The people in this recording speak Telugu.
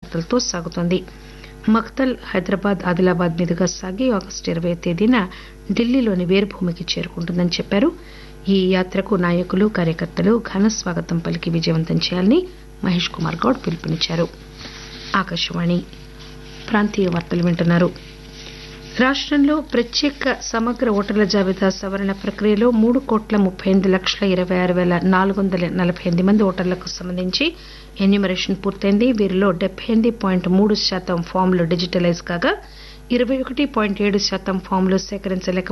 జాగ్రత్తలతో సాగుతోంది మక్తల్ హైదరాబాద్ ఆదిలాబాద్ మీదుగా సాగి ఆగస్టు ఇరవై తేదీన ఢిల్లీలోని వీరభూమికి చేరుకుంటుందని చెప్పారు ఈ యాత్రకు నాయకులు కార్యకర్తలు ఘన స్వాగతం పలికి విజయవంతం చేయాలని మహేష్ కుమార్ గౌడ్ పిలుపునిచ్చారు ఆకాశవాణి ప్రాంతీయ వార్తలు వింటున్నారు రాష్టంలో ప్రత్యేక సమగ్ర ఓటర్ల జాబితా సవరణ ప్రక్రియలో మూడు కోట్ల ముప్పై ఎనిమిది లక్షల ఇరవై ఆరు పేల నాలుగు వందల నలభై ఎనిమిది మంది ఓటర్లకు సంబంధించి ఎన్యూమరేషన్ పూర్తయింది వీరిలో డెబ్బై ఎనిమిది పాయింట్ మూడు శాతం ఫామ్లు డిజిటలైజ్ కాగా ఇరవై ఒకటి పాయింట్ ఏడు శాతం ఫామ్లు సేకరించలేక